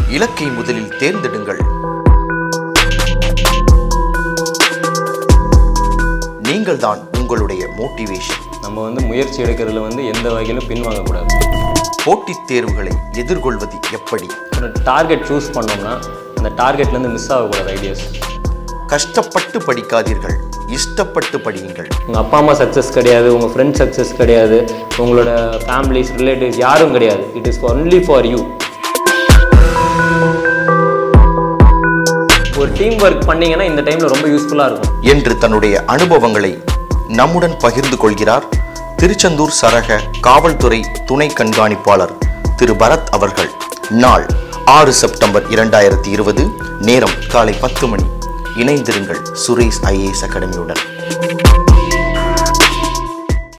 இலக்கை முதலில் தேர்ந்தெடுங்கள் நீங்கள்தான் உங்களுடைய மோட்டிவேஷன் நம்ம வந்து முயற்சி எடுக்கிறதுல வந்து எந்த வகையிலும் பின்வாங்கக்கூடாது போட்டித் தேர்வுகளை எதிர்கொள்வது எப்படி ஒரு டார்கெட் சூஸ் பண்ணோம்னா அந்த டார்கெட்லேருந்து மிஸ் ஆகக்கூடாது ஐடியாஸ் கஷ்டப்பட்டு படிக்காதீர்கள் இஷ்டப்பட்டு படியுங்கள் உங்கள் அப்பா அம்மா சக்ஸஸ் கிடையாது உங்கள் ஃப்ரெண்ட் சக்ஸஸ் கிடையாது உங்களோட ஃபேமிலிஸ் ரிலேட்டிவ்ஸ் யாரும் கிடையாது it is only for you ஒரு டீம் ஒர்க் பண்ணீங்கன்னா இந்த டைமில் ரொம்ப யூஸ்ஃபுல்லாக இருக்கும் என்று தன்னுடைய அனுபவங்களை நம்முடன் பகிர்ந்து கொள்கிறார் திருச்செந்தூர் சரக காவல்துறை துணை கண்காணிப்பாளர் திரு பரத் அவர்கள் நாள் ஆறு செப்டம்பர் இரண்டாயிரத்தி இருபது நேரம் காலை பத்து மணி இணைந்திருங்கள் சுரேஷ் ஐஏஎஸ் அகாடமியுடன்